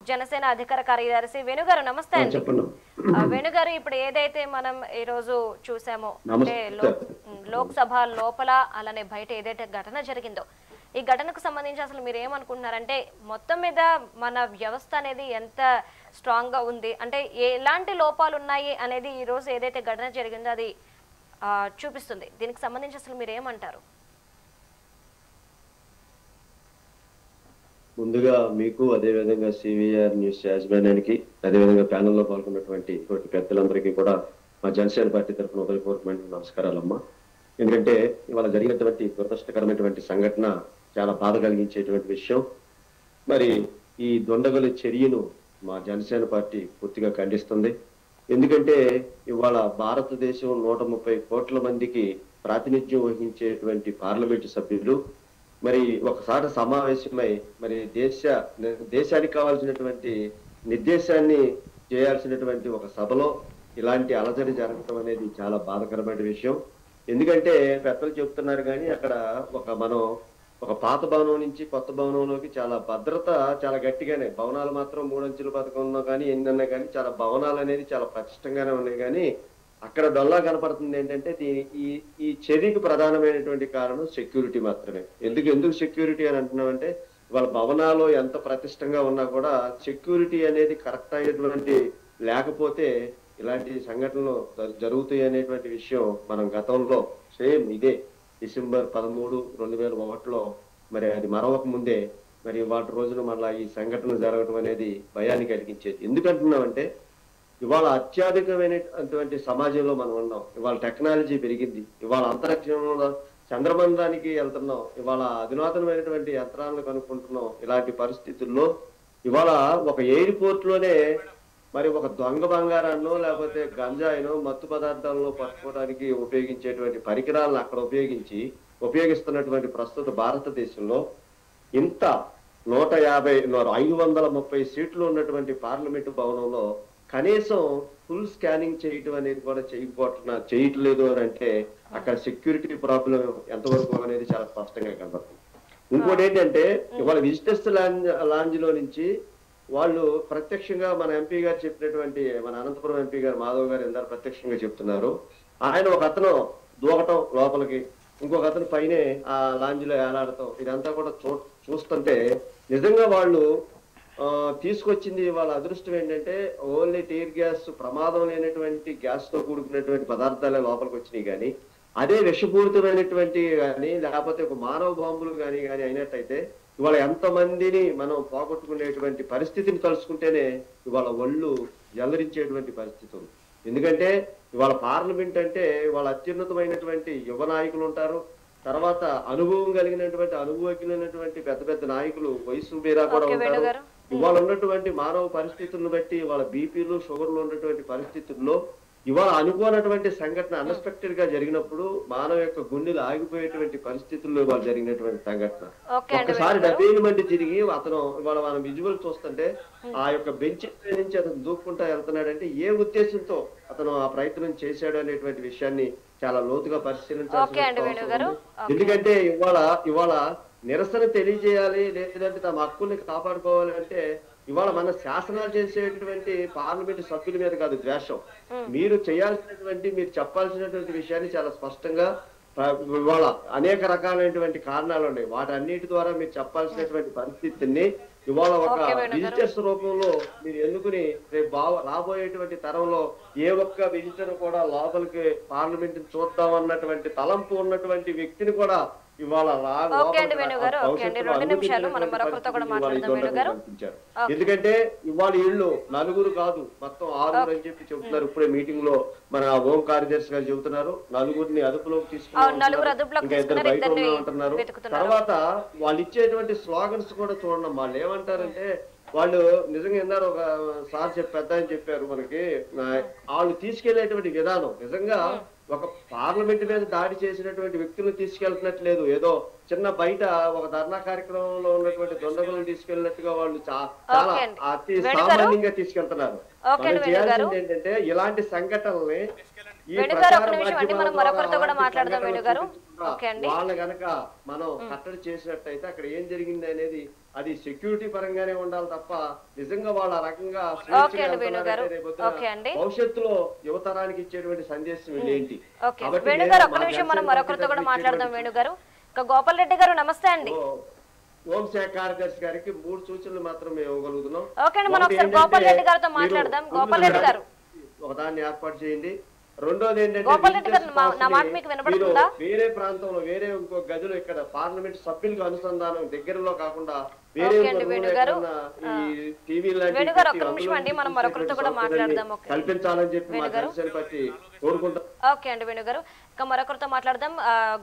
జనసేన అధికార కార్యదర్శి వేణుగారు నమస్తే అండి చెప్పండి ఆ, వేణుగారు ఇప్పుడు ఏదైతే మనం ఈ రోజు చూసామో నమస్తే. అంటే లో- ఉమ్, లోక్సభ లోపల అలానే బయట ఏదైతే ఘటన జరిగిందో ఈ ఘటనకు సంబంధించి అసలు మీరు ఏమనుకుంటున్నారంటే మొత్తం మీద మన వ్యవస్థ అనేది ఎంత స్ట్రాంగ్ గా ఉంది అంటే ఎలాంటి లోపాలు ఉన్నాయి అనేది ఈ రోజు ఏదైతే ఘటన జరిగిందో అది ఆ, చూపిస్తుంది దీనికి సంబంధించి అసలు మీరు ఏమంటారు ముందుగా మీకు అదేవిధంగా సివిఆర్ న్యూస్ యాజమాన్యానికి అదేవిధంగా ప్యానెల్లో పాల్గొన్నటువంటి తోటి పెద్దలందరికీ కూడా మా జనసేన పార్టీ తరఫున ఉదయపూర్వకమైన నమస్కారాలమ్మా ఎందుకంటే ఇవాళ జరిగినటువంటి దురదృష్టకరమైనటువంటి సంఘటన చాలా బాధ కలిగించేటువంటి విషయం మరి ఈ దొండగల చర్యను మా జనసేన పార్టీ పూర్తిగా ఖండిస్తుంది ఎందుకంటే ఇవాళ భారతదేశం నూట ముప్పై కోట్ల మందికి ప్రాతినిధ్యం వహించేటువంటి పార్లమెంటు సభ్యులు మరి ఒకసారి సమావేశమై మరి దేశ దేశానికి కావాల్సినటువంటి నిర్దేశాన్ని చేయాల్సినటువంటి ఒక సభలో ఇలాంటి అలజడి జరగడం అనేది చాలా బాధకరమైన విషయం ఎందుకంటే పెద్దలు చెప్తున్నారు కానీ అక్కడ ఒక మనం ఒక పాత భవనం నుంచి కొత్త భవనంలోకి చాలా భద్రత చాలా గట్టిగానే భవనాలు మాత్రం మూడంచెల పథకంలో కానీ ఎన్నన్నా కానీ చాలా భవనాలు అనేది చాలా పటిష్టంగానే ఉన్నాయి కానీ అక్కడ డొల్లా కనపడుతుంది ఏంటంటే దీని ఈ ఈ చర్యకు ప్రధానమైనటువంటి కారణం సెక్యూరిటీ మాత్రమే ఎందుకు ఎందుకు సెక్యూరిటీ అని అంటున్నామంటే వాళ్ళ భవనాలు ఎంత ప్రతిష్టంగా ఉన్నా కూడా సెక్యూరిటీ అనేది కరెక్ట్ అయినటువంటి లేకపోతే ఇలాంటి సంఘటనలు జ- జరుగుతాయి అనేటువంటి విషయం మనం గతంలో సేమ్ ఇదే డిసెంబర్ పదమూడు రెండు వేల ఒకటిలో మరి అది మరొక ముందే మరి వాటి రోజున మళ్ళా ఈ సంఘటన జరగడం అనేది భయాన్ని కలిగించేది ఎందుకంటున్నామంటే ఇవాళ అత్యాధికమైనటువంటి సమాజంలో మనం ఉన్నాం ఇవాళ టెక్నాలజీ పెరిగింది ఇవాళ అంతరిక్షంలో చంద్రమండలానికి వెళ్తున్నాం ఇవాళ అధునాతనమైనటువంటి యంత్రాలను కనుక్కుంటున్నాం ఇలాంటి పరిస్థితుల్లో ఇవాళ ఒక ఎయిర్పోర్ట్ లోనే మరి ఒక దొంగ బంగారాన్నో లేకపోతే గంజాయినో మత్తు పదార్థాలను పట్టుకోవడానికి ఉపయోగించేటువంటి పరికరాలను అక్కడ ఉపయోగించి ఉపయోగిస్తున్నటువంటి ప్రస్తుత భారతదేశంలో ఇంత నూట యాభై ఐదు వందల ముప్పై సీట్లు ఉన్నటువంటి పార్లమెంటు భవనంలో కనీసం ఫుల్ స్కానింగ్ చేయటం అనేది కూడా చేయకపోతున్నా చేయట్లేదు అని అంటే అక్కడ సెక్యూరిటీ ప్రాబ్లం ఎంతవరకు అనేది చాలా స్పష్టంగా కనబడుతుంది ఇంకోటి ఏంటంటే ఇవాళ విజిటర్స్ లాంజ్ లాంజ్ లో నుంచి వాళ్ళు ప్రత్యక్షంగా మన ఎంపీ గారు చెప్పినటువంటి మన అనంతపురం ఎంపీ గారు మాధవ్ గారు ఎందరూ ప్రత్యక్షంగా చెప్తున్నారు ఆయన ఒక అతను దూకటం లోపలికి ఇంకొక అతను పైనే ఆ లాంజ్ లో ఏలాడటం ఇదంతా కూడా చూ చూస్తుంటే నిజంగా వాళ్ళు ఆ, తీసుకొచ్చింది వాళ్ళ అదృష్టం ఏంటంటే ఓన్లీ టీర్ గ్యాస్ ప్రమాదం లేనటువంటి గ్యాస్ తో కూడుకున్నటువంటి పదార్థాలే లోపలికి వచ్చినాయి కానీ అదే విషపూరితమైనటువంటి కానీ లేకపోతే ఒక మానవ బాంబులు కానీ కానీ అయినట్టయితే ఇవాళ ఎంతమందిని మనం పోగొట్టుకునేటువంటి పరిస్థితిని తలుచుకుంటేనే ఇవాళ ఒళ్ళు జల్లరించేటువంటి పరిస్థితి ఉంది ఎందుకంటే ఇవాళ పార్లమెంట్ అంటే ఇవాళ అత్యున్నతమైనటువంటి యువ నాయకులు ఉంటారు తర్వాత అనుభవం కలిగినటువంటి అనుభవజ్ఞులైనటువంటి పెద్ద పెద్ద నాయకులు వయసు మీరా కూడా ఓకే, ఉంటారు వేణుగారు. ఇవాళ ఉన్నటువంటి మానవ పరిస్థితులను బట్టి ఇవాళ బీపీలు షుగర్లు ఉన్నటువంటి పరిస్థితుల్లో ఇవాళ అనుకోనటువంటి సంఘటన అన్ఎక్స్పెక్టెడ్ గా జరిగినప్పుడు మానవ యొక్క గుండెలు ఆగిపోయేటువంటి పరిస్థితుల్లో ఇవాళ జరిగినటువంటి సంఘటన ఓకే అండి ఒక్కసారి వేణుగారు. డబ్బేలు మంది తిరిగి అతను ఇవాళ మనం విజువల్ చూస్తుంటే ఆ యొక్క బెంచ్ నుంచి అతను దూక్కుంటా వెళ్తున్నాడంటే ఏ ఉద్దేశంతో అతను ఆ ప్రయత్నం చేశాడు అనేటువంటి విషయాన్ని చాలా లోతుగా ఓకే అండి పరిశీలించాల్సిన వేణు గారు. అవసరం ఉంది. ఎందుకంటే ఇవాళ ఇవాళ నిరసన తెలియజేయాలి లేదంటే తమ హక్కుల్ని కాపాడుకోవాలి అంటే ఇవాళ మన శాసనాలు చేసేటువంటి పార్లమెంట్ సభ్యుల మీద కాదు ద్వేషం మీరు చేయాల్సినటువంటి మీరు చెప్పాల్సినటువంటి విషయాన్ని చాలా స్పష్టంగా ప్ర- ఇవాళ అనేక రకాలైనటువంటి కారణాలు ఉన్నాయి వాటన్నిటి ద్వారా మీరు చెప్పాల్సినటువంటి పరిస్థితిని ఇవాళ ఒక ఓకే వేణు గారు. విజిటర్స్ రూపంలో మీరు ఎన్నుకుని రేపు బావ రాబోయేటువంటి తరంలో ఏ ఒక్క విజిటర్ కూడా లోపలికి పార్లమెంట్ చూద్దాం అన్నటువంటి తలంపు ఉన్నటువంటి వ్యక్తిని కూడా ఇవాళ రా- ఓకే అండి లోపలికి వేణు గారు, ఆ ఓకే అండి. భవిష్యత్తులో రెండు నిమిషాలు మనం అనుమతించినటువంటి మరొకరితో కూడా పరిస్థితిని ఇవాళ ఈ మాట్లాడదాం వేణు దొండలు గారు. కల్పించారు. ఓకే. ఎందుకంటే ఇవాళ ఇళ్ళు నలుగురు కాదు మొత్తం ఆరుగురు అని చెప్పి చెబుతున్నారు ఇప్పుడే మీటింగ్ లో మన హోం కార్యదర్శి గారు చెబుతున్నారు నలుగురిని అదుపులోకి తీసుకున్నాం అవును, నలుగురు అంటున్నారు. అదుపులోకి ఇంకా ఇద్దరు తీసుకున్నారు, బయట ఇద్దరిని ఉన్నాం అంటున్నారు వెతుకుతున్నారు. తర్వాత వాళ్ళు ఇచ్చేటువంటి స్లోగన్స్ కూడా చూడండి వాళ్ళు ఏమంటారంటే వాళ్ళు నిజంగా విన్నారు ఒక సార్ చెప్పి పెద్ద అని చెప్పారు మనకి ఆ, వాళ్ళు తీసుకెళ్లేటువంటి విధానం నిజంగా ఒక పార్లమెంట్ మీద దాడి చేసినటువంటి వ్యక్తులను తీసుకెళ్తున్నట్లేదు ఏదో చిన్న బయట ఒక ధర్నా కార్యక్రమంలో ఉన్నటువంటి దొండగులను తీసుకెళ్ళినట్టుగా వాళ్ళు చా- చాలా ఓకే అండి. అతి వేణు గారు? సామాన్యంగా తీసుకెళ్తున్నారు ఓకే అండి, మనం వేణు గారు. చేయాల్సింది ఏంటంటే ఇలాంటి సంఘటనల్ని ఈ వేణు గారు, ప్రచార ఒక్క నిమిషం అండి, మనం మాధ్యమాల మరొకరితో కూడా ద్వారా మాట్లాడదాం, అలాంటి వేణు గారు. సంఘటనలు ఓకే అండి. వాళ్ళ గనక మనం కట్టడి చేసినట్టయితే అక్కడ ఏం జరిగింది అనేది అది సెక్యూరిటీ పరంగానే ఉండాలి తప్ప నిజంగా వాళ్ళ ఆ రకంగా ఓకే అండి వేణు గారు. స్వేచ్ఛగా రేపొద్దున ఓకే అండి. భవిష్యత్తులో యువతరానికి ఇచ్చేటువంటి సందేశం వీళ్ళు ఏంటి ఓకే కాబట్టి వేణు నేను గారు ఒక్క మా నిమిషం మనం జనసేన మరొకరితో కూడా పార్టీ మాట్లాడదాం తరఫున వేణు గారు ఇక గోపాల్ రెడ్డి గారు నమస్తే అండి ఓ- హోంశాఖ కార్యదర్శి గారికి మూడు సూచనలు మాత్రం మేము ఇవ్వగలుగుతున్నాం ఓకే అండి, మనం ఒకటి ఒకసారి ఏంటంటే గోపాల్ రెడ్డి గారితో మీరు మాట్లాడదాం. ముందు గోపాల్ రెడ్డి గారు. ఒక దాన్ని ఏర్పాటు చేయండి రెండోది ఏంటంటే గోపాల్ రెడ్డి గారు, విజిలెన్స్ మా- నా మాట పాలసీని మీకు వినపడుతుందా? మీరు వేరే ప్రాంతంలో వేరే ఇంకో గదిలో ఇక్కడ పార్లమెంట్ సభ్యులకు అనుసంధానం దగ్గరలో కాకుండా వేరే ఓకే ఇంకో అండి, రూమ్ వేణు గారు. ఎక్కడన్నా ఈ టీవీ లాంటి వేణు గారు, ఒక్క పెట్టి నిమిషం అండి, అందులో మనం మరొకరితో కూడా సౌకర్యాన్ని మాట్లాడదాం, ఓకే. కల్పించాలని చెప్పి మా వేణు గారు. జనసేన పార్టీ కోరుకుంటాం ఓకే అండి వేణు గారు ఇక మరొకరితో మాట్లాడదాం ఆ,